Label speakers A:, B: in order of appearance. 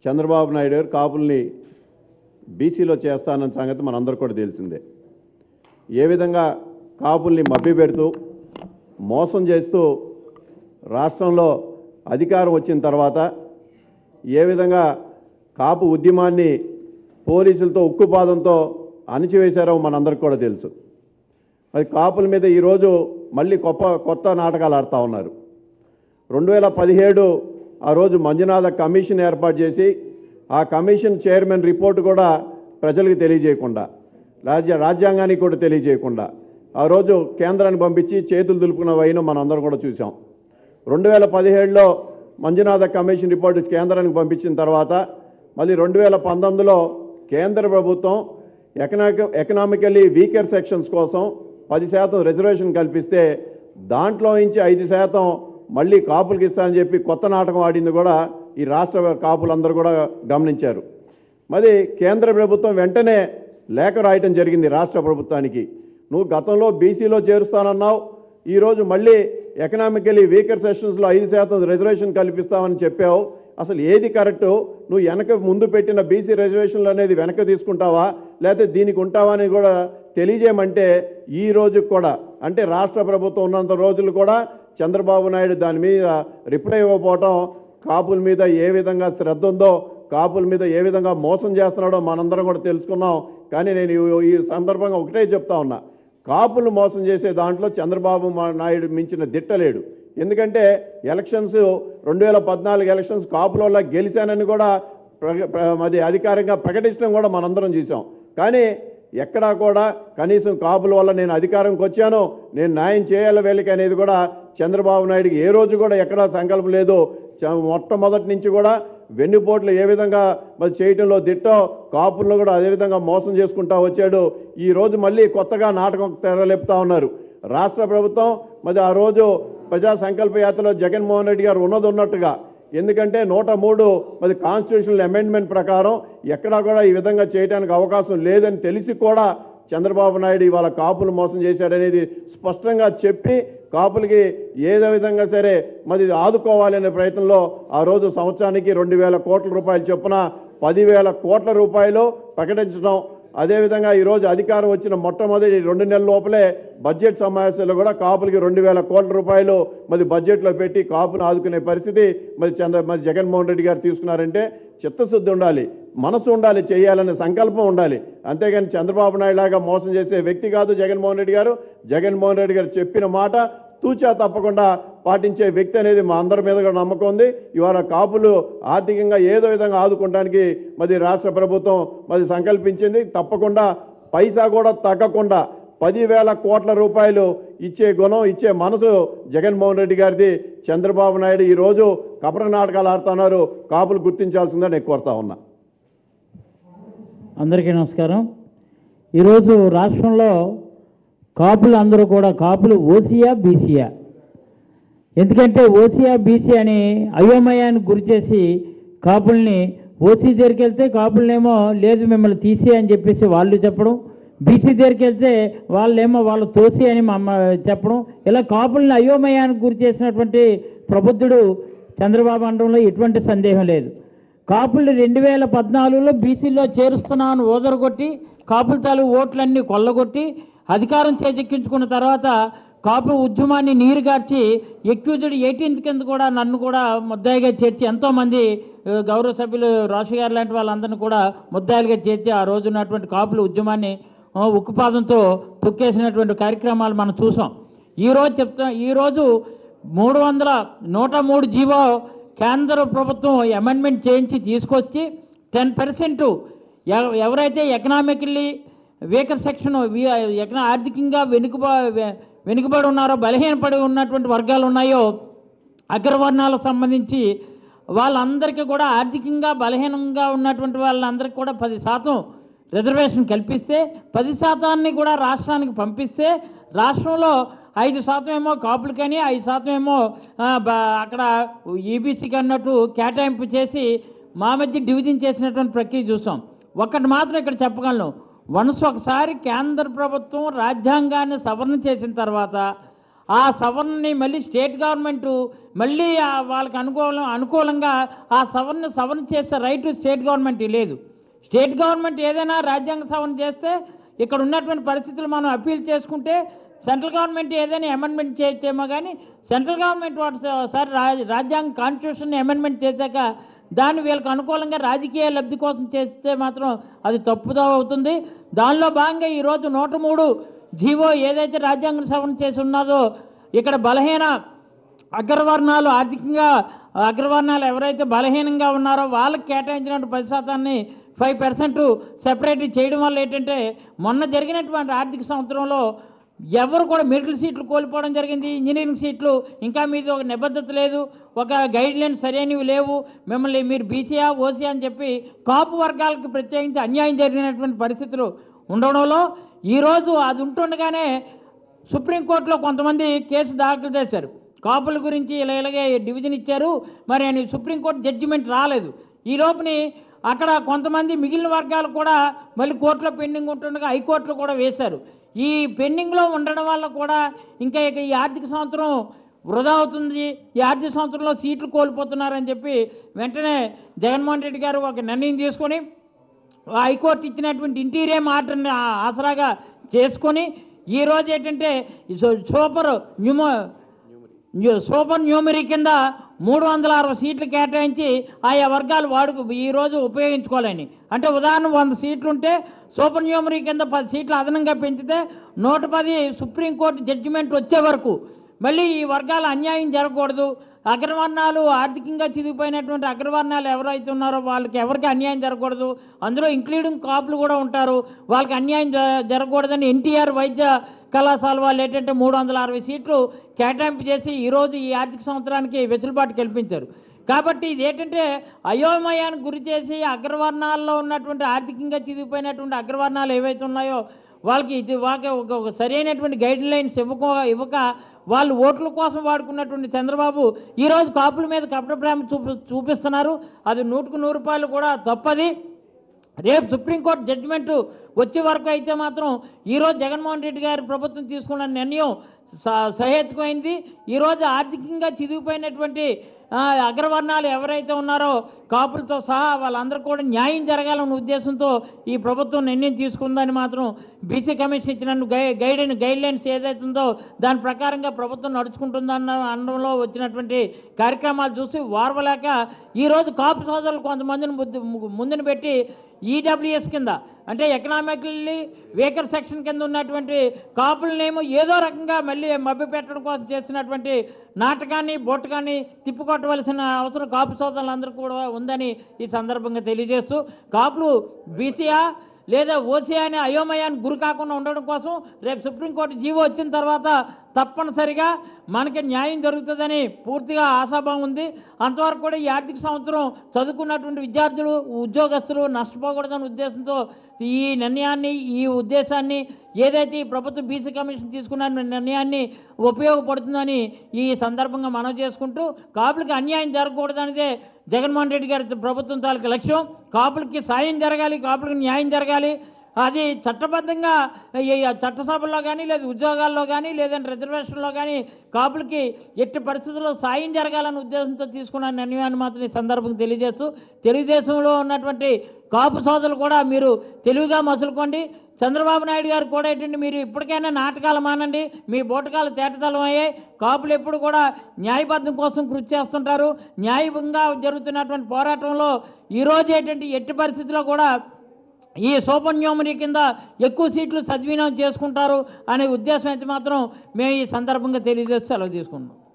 A: చంద్రబాబు నాయుడు గారు కాపుల్ని బీసీలో చేస్తానన్న సంగతి మనందరికీ కూడా తెలిసిందే ఏ విధంగా కాపుల్ని మభ్యపెడుతూ మోసం చేస్తూ రాష్ట్రంలో అధికారం వచ్చిన తర్వాత ఏ విధంగా కాపు ఉద్యమాన్ని పోలీసులతో ఉక్కుపాదంతో అణిచివేశారో మనందరికీ కూడా తెలుసు అది కాపుల మీద ఈరోజు మళ్ళీ కొత్త కొత్త నాటకాలు ఆడుతూ ఉన్నారు రెండు వేల పదిహేడు ఆ రోజు మంజునాథ కమిషన్ ఏర్పాటు చేసి ఆ కమిషన్ చైర్మన్ రిపోర్ట్ కూడా ప్రజలకు తెలియజేయకుండా రాజ్య రాజ్యాంగానికి కూడా తెలియజేయకుండా ఆ రోజు కేంద్రానికి పంపించి చేతులు దులుపుకున్న వైన మనం అందరం కూడా చూసాం రెండు వేల పదిహేడులో మంజునాథ కమిషన్ రిపోర్ట్ కేంద్రానికి పంపించిన తర్వాత మళ్ళీ రెండు వేల పంతొమ్మిదిలో కేంద్ర ప్రభుత్వం ఎకనామిక ఎకనామికల్లీ వీకర్ సెక్షన్స్ కోసం పది శాతం రిజర్వేషన్ కల్పిస్తే దాంట్లో నుంచి ఐదు శాతం మళ్ళీ కాపులకి ఇస్తానని చెప్పి కొత్త నాటకం ఆడింది కూడా ఈ రాష్ట్ర కాపులందరూ కూడా గమనించారు మరి కేంద్ర ప్రభుత్వం వెంటనే లేఖ రాయటం జరిగింది రాష్ట్ర ప్రభుత్వానికి నువ్వు గతంలో బీసీలో చేరుస్తానన్నావు ఈరోజు మళ్ళీ ఎకనామికలీ వీకర్ సెషన్స్లో ఐదు శాతం రిజర్వేషన్ కల్పిస్తామని చెప్పావు అసలు ఏది కరెక్టు నువ్వు వెనక ముందు పెట్టిన బీసీ రిజర్వేషన్లు అనేది వెనక తీసుకుంటావా లేకపోతే దీనికి ఉంటావా అని కూడా తెలియజేయమంటే ఈ రోజు కూడా అంటే రాష్ట్ర ప్రభుత్వం ఉన్నంత రోజులు కూడా చంద్రబాబు నాయుడు దాని మీద రిప్లై ఇవ్వకపోవటం కాపుల మీద ఏ విధంగా శ్రద్ధ ఉందో కాపుల మీద ఏ విధంగా మోసం చేస్తున్నాడో మనందరం కూడా తెలుసుకున్నాం కానీ నేను ఈ- ఈ సందర్భంగా ఒకటే చెప్తా ఉన్నా కాపులు మోసం చేసే దాంట్లో చంద్రబాబు మా- నాయుడు మించిన దిట్టలేడు ఎందుకంటే ఎలక్షన్స్ రెండు వేల పద్నాలుగు ఎలక్షన్స్ కాపుల వల్ల గెలిచానని కూడా ప్ర- ప్ర- అది అధికారికంగా ప్రకటించడం కూడా మనందరం చూసాం కానీ ఎక్కడా కూడా కనీసం కాపుల వల్ల నేను అధికారంకి వచ్చాను నేను న్యాయం చేయాలి వీళ్ళకి అనేది కూడా చంద్రబాబు నాయుడుకి ఏ రోజు కూడా ఎక్కడా సంకల్పం లేదు చ- మొట్టమొదటి నుంచి కూడా వెన్నుపోట్లు ఏ విధంగా మరి చేయటంలో దిట్టో కాపుల్లో కూడా అదే విధంగా మోసం చేసుకుంటా వచ్చాడు ఈ రోజు మళ్ళీ కొత్తగా నాటకం తెరలేపుతా ఉన్నారు రాష్ట్ర ప్రభుత్వం మరి ఆ రోజు ప్రజా సంకల్ప యాత్రలో జగన్మోహన్ రెడ్డి గారు ఉన్నది ఉన్నట్టుగా ఎందుకంటే నూట మూడు మరి కాన్స్టిట్యూషనల్ అమెండ్మెంట్ ప్రకారం ఎక్కడా కూడా ఈ విధంగా చేయడానికి అవకాశం లేదని తెలిసి కూడా చంద్రబాబు నాయుడు ఇవాళ కాపులు మోసం చేశాడనేది స్పష్టంగా చెప్పి కాపులకి ఏదో విధంగా సరే మరి ఆదుకోవాలనే ప్రయత్నంలో ఆ రోజు సంవత్సరానికి రెండు వేల కోట్ల రూపాయలు చొప్పున పదివేల కోట్ల రూపాయలు ప్రకటించడం అదేవిధంగా ఈరోజు అధికారం వచ్చిన మొట్టమొదటి రెండు నెలల లోపలే బడ్జెట్ సమావేశాల్లో కూడా కాపులకి రెండు వేల కోట్ల రూపాయలు మరి బడ్జెట్లో పెట్టి కాపును ఆదుకునే పరిస్థితి మరి చంద్ర మరి జగన్మోహన్ రెడ్డి గారు తీసుకున్నారంటే చిత్తశుద్ధి ఉండాలి మనసు ఉండాలి చేయాలనే సంకల్పం ఉండాలి అంతేగాని చంద్రబాబు నాయుడు లాగా మోసం చేసే వ్యక్తి కాదు జగన్మోహన్ రెడ్డి గారు జగన్మోహన్ రెడ్డి గారు చెప్పిన మాట తూచా తప్పకుండా పాటించే వ్యక్తి అనేది మా అందరి మీద కూడా నమ్మకం ఉంది ఇవాళ కాపులు ఆర్థికంగా ఏదో విధంగా ఆదుకోవడానికి మరి రాష్ట్ర ప్రభుత్వం మరి సంకల్పించింది తప్పకుండా పైసా కూడా తగ్గకుండా పదివేల కోట్ల రూపాయలు ఇచ్చే గుణం ఇచ్చే మనసు జగన్మోహన్ రెడ్డి గారిది చంద్రబాబు నాయుడు ఈరోజు కపట నాటకాలు ఆడుతున్నారు కాపులు గుర్తించాల్సిందని నేను కోరుతా ఉన్నా
B: అందరికీ నమస్కారం ఈరోజు రాష్ట్రంలో కాపులు అందరూ కూడా కాపులు ఓసీయా బీసీయా ఎందుకంటే ఓసీయా బీసీ అని అయోమయానికి గురి చేసి కాపుల్ని ఓసీ దగ్గరికి వెళ్తే కాపులనేమో లేదు మిమ్మల్ని తీసి అని చెప్పేసి వాళ్ళు చెప్పడం బీసీ దగ్గరికి వెళ్తే వాళ్ళేమో వాళ్ళు తోసి అని మమ్మ చెప్పడం ఇలా కాపుల్ని అయోమయానికి గురి చేసినటువంటి ప్రబుద్ధుడు చంద్రబాబు అనడంలో ఎటువంటి సందేహం లేదు కాపుల్ని రెండు వేల పద్నాలుగులో బీసీలో చేరుస్తున్నామని ఓదరగొట్టి కాపుల తాలూ ఓట్లన్నీ కొల్లగొట్టి అధికారం చేజెక్కించుకున్న తర్వాత కాపు ఉద్యమాన్ని నీరుగార్చి ఎక్యూజ్డ్ ఎయిటీన్త్ కింద కూడా నన్ను కూడా ముద్దాయిగా చేర్చి ఎంతోమంది ఆ, గౌరవ సభ్యులు రాషు గారు లాంటి వాళ్ళందరినీ కూడా ముద్దాయిలుగా చేర్చి ఆ రోజు ఉన్నటువంటి కాపుల ఉద్యమాన్ని ఆ, ఉక్కుపాదంతో తొక్కేసినటువంటి కార్యక్రమాలు మనం చూసాం ఈరోజు చెప్తా ఈరోజు మూడు వందల నూట మూడు జీవో కేంద్ర ప్రభుత్వం అమెండ్మెంట్ చేయించి తీసుకొచ్చి టెన్ పర్సెంట్ ఎవరైతే ఎకనామికల్లీ వీకర్ సెక్షన్ ఎకనా ఆర్థికంగా వెనుకబ వె- వెనుకబడి ఉన్నారో బలహీనపడి ఉన్నటువంటి వర్గాలు ఉన్నాయో అగ్రవర్ణాలకు సంబంధించి వాళ్ళందరికీ కూడా ఆర్థికంగా బలహీనంగా ఉన్నటువంటి వాళ్ళందరికీ కూడా పది శాతం రిజర్వేషన్ కల్పిస్తే పది శాతాన్ని కూడా రాష్ట్రానికి పంపిస్తే రాష్ట్రంలో ఐదు శాతం ఏమో కాపులకని ఐదు శాతం ఏమో ఆ, బ- అక్కడ ఈబీసీకి అన్నట్టు కేటాయింపు చేసి మా మధ్య డివిజన్ చేసినటువంటి ప్రక్రియ చూసాం ఒక్కటి మాత్రం ఇక్కడ చెప్పగలను వన్స్ ఒకసారి కేంద్ర ప్రభుత్వం రాజ్యాంగాన్ని సవరణ చేసిన తర్వాత ఆ సవరణని మళ్ళీ స్టేట్ గవర్నమెంట్ మళ్ళీ ఆ వాళ్ళకి అనుకూలం అనుకూలంగా ఆ సవరణ సవరణ చేసే రైట్ స్టేట్ గవర్నమెంట్ లేదు స్టేట్ గవర్నమెంట్ ఏదైనా రాజ్యాంగ సవరణ చేస్తే ఇక్కడ ఉన్నటువంటి పరిస్థితులు మనం అప్పీల్ చేసుకుంటే సెంట్రల్ గవర్నమెంట్ ఏదైనా అమెండ్మెంట్ చేయొచ్చేమో కానీ సెంట్రల్ గవర్నమెంట్ వాటి సార్ రాజ్యాంగ కాన్స్టిట్యూషన్ అమెండ్మెంట్ చేశాక దాన్ని వీళ్ళకి అనుకూలంగా రాజకీయ లబ్ధి కోసం చేస్తే మాత్రం అది తప్పుదో అవుతుంది దానిలో భాగంగా ఈరోజు నూట మూడు జీవో ఏదైతే రాజ్యాంగ సవరణ చేసి ఉన్నదో ఇక్కడ బలహీన అగ్రవర్ణాలు ఆర్థికంగా అగ్రవర్ణాలు ఎవరైతే బలహీనంగా ఉన్నారో వాళ్ళకి కేటాయించినటువంటి పది శాతాన్ని ఫైవ్ పర్సెంట్ సెపరేట్ చేయడం వల్ల ఏంటంటే మొన్న జరిగినటువంటి ఆర్థిక సంవత్సరంలో ఎవరు కూడా మెడికల్ సీట్లు కోల్పోవడం జరిగింది ఇంజనీరింగ్ సీట్లు ఇంకా మీది ఒక నిబద్ధత లేదు ఒక గైడ్ లైన్ సరైనవి లేవు మిమ్మల్ని మీరు బీసీఆ ఓసీఆ అని చెప్పి కాపు వర్గాలకు ప్రత్యేకించి అన్యాయం జరిగినటువంటి పరిస్థితులు ఉండడంలో ఈరోజు అది ఉంటుండగానే సుప్రీంకోర్టులో కొంతమంది కేసు దాఖలు చేశారు కాపుల గురించి ఇలా ఇలాగే డివిజన్ ఇచ్చారు మరి ఆయన సుప్రీంకోర్టు జడ్జిమెంట్ రాలేదు ఈ లోపుని అక్కడ కొంతమంది మిగిలిన వర్గాలు కూడా మళ్ళీ కోర్టులో పెండింగ్ ఉంటుండగా హైకోర్టులో కూడా వేశారు ఈ పెండింగ్లో ఉండడం వల్ల కూడా ఇంకా ఇక ఈ ఆర్థిక సంవత్సరం వృధా అవుతుంది ఈ ఆర్థిక సంవత్సరంలో సీట్లు కోల్పోతున్నారని చెప్పి వెంటనే జగన్మోహన్ రెడ్డి గారు ఒక నిర్ణయం తీసుకొని హైకోర్టు ఇచ్చినటువంటి ఇంటీరియం ఆర్డర్ని ఆ- ఆసరాగా చేసుకొని ఈ రోజు ఏంటంటే ఈ సూ- సూపర్ న్యూమో న్యూ- సూపర్ న్యూమరీ కింద మూడు వందల అరవై సీట్లు కేటాయించి ఆయా వర్గాలు వాడుకు ఈరోజు ఉపయోగించుకోవాలని అంటే ఉదాహరణ వంద సీట్లు ఉంటే సూపర్ న్యూమరీ కింద పది సీట్లు అదనంగా పెంచితే నూట పది సుప్రీంకోర్టు జడ్జిమెంట్ వచ్చే వరకు మళ్ళీ ఈ వర్గాల అన్యాయం జరగకూడదు అగ్రవర్ణాలు ఆర్థికంగా చిదిగిపోయినటువంటి అగ్రవర్ణాలు ఎవరైతే ఉన్నారో వాళ్ళకి ఎవరికి అన్యాయం జరగకూడదు అందులో ఇంక్లూడింగ్ కాపులు కూడా ఉంటారు వాళ్ళకి అన్యాయం జ- జరగకూడదని ఎన్టీఆర్ వైద్య కళాశాల వాళ్ళు ఏంటంటే మూడు వందల అరవై సీట్లు కేటాయింపు చేసి ఈరోజు ఈ ఆర్థిక సంవత్సరానికి వెసులుబాటు కల్పించారు కాబట్టి ఇది ఏంటంటే అయోమయానికి గురి చేసి అగ్రవర్ణాల్లో ఉన్నటువంటి ఆర్థికంగా చిదిగిపోయినటువంటి అగ్రవర్ణాలు ఏవైతే ఉన్నాయో వాళ్ళకి ఇది వాళ్ళకి ఒక ఒక సరైనటువంటి గైడ్ లైన్స్ ఇవ్వక ఇవ్వక వాళ్ళు ఓట్ల కోసం వాడుకున్నటువంటి చంద్రబాబు ఈరోజు కాపుల మీద కపట ప్రేమ చూపి చూపిస్తున్నారు అది నూటుకు నూరు రూపాయలు కూడా తప్పది రేపు సుప్రీంకోర్టు జడ్జిమెంట్ వచ్చే వరకు అయితే మాత్రం ఈరోజు జగన్మోహన్ రెడ్డి గారి ప్రభుత్వం తీసుకున్న నిర్ణయం స- సహేతుకమైంది ఈరోజు ఆర్థికంగా చిదిగిపోయినటువంటి ఆ, అగ్రవర్ణాలు ఎవరైతే ఉన్నారో కాపులతో సహా వాళ్ళందరూ కూడా న్యాయం జరగాలన్న ఉద్దేశంతో ఈ ప్రభుత్వం నిర్ణయం తీసుకుందని మాత్రం బీసీ కమిషన్ ఇచ్చిన గై గైడ్ గైడ్ లైన్స్ ఏదైతే ఉందో దాని ప్రకారంగా ప్రభుత్వం నడుచుకుంటుందన్న అనడంలో వచ్చినటువంటి కార్యక్రమాలు చూసి వారవలేక ఈరోజు కాపు సోదరులు కొంతమందిని ముందు ముందుని పెట్టి ఈడబ్ల్యూఎస్ కింద అంటే ఎకనామికల్లీ వీకర్ సెక్షన్ కింద ఉన్నటువంటి కాపులనేమో ఏదో రకంగా మళ్ళీ మభ్య పెట్టడం కోసం చేస్తున్నటువంటి నాటకాన్ని బొట్టకాన్ని తిప్పుకొట్టవలసిన అవసరం కాపు సోదరులందరూ కూడా ఉందని ఈ సందర్భంగా తెలియజేస్తూ కాపులు బీసీఆ లేదా ఓసీఆ అనే అయోమయానికి గురి కాకుండా ఉండడం కోసం రేపు సుప్రీంకోర్టు జీవో వచ్చిన తర్వాత తప్పనిసరిగా మనకి న్యాయం జరుగుతుందని పూర్తిగా ఆశాభావం ఉంది అంతవరకు కూడా ఈ ఆర్థిక సంవత్సరం చదువుకున్నటువంటి విద్యార్థులు ఉద్యోగస్తులు నష్టపోకూడదనే ఉద్దేశంతో ఈ నిర్ణయాన్ని ఈ ఉద్దేశాన్ని ఏదైతే ఈ ప్రభుత్వ బీసీ కమిషన్ తీసుకున్న నిర్ణయాన్ని ఉపయోగపడుతుందని ఈ సందర్భంగా మనం చేసుకుంటూ కాపులకి అన్యాయం జరగకూడదనేదే జగన్మోహన్ రెడ్డి గారి ప్రభుత్వం తాలూకు లక్ష్యం కాపులకి సాయం జరగాలి కాపులకి న్యాయం జరగాలి అది చట్టబద్ధంగా ఈ చట్టసభల్లో కానీ లేదా ఉద్యోగాల్లో కానీ లేదంటే రిజర్వేషన్లో కానీ కాపులకి ఎట్టి పరిస్థితుల్లో సాయం జరగాలనే ఉద్దేశంతో తీసుకున్న నిర్ణయాన్ని మాత్రం ఈ సందర్భంగా తెలియజేస్తూ తెలుగుదేశంలో ఉన్నటువంటి కాపు సోదరులు కూడా మీరు తెలివిగా మసులుకోండి చంద్రబాబు నాయుడు గారు కూడా ఏంటంటే మీరు ఇప్పటికైనా నాటకాలు మానండి మీ బోటకాలు తేటతలం అయ్యాయి కాపులు ఎప్పుడు కూడా న్యాయబద్ధం కోసం కృషి చేస్తుంటారు న్యాయంగా జరుగుతున్నటువంటి పోరాటంలో ఈరోజు ఏంటంటే ఎట్టి పరిస్థితుల్లో కూడా ఈ సూపర్ న్యూమరీ కింద ఎక్కువ సీట్లు సద్వినియోగం చేసుకుంటారు అనే ఉద్దేశం అయితే మాత్రం మేము ఈ సందర్భంగా తెలియజేస్తూ సెలవు తీసుకుంటాం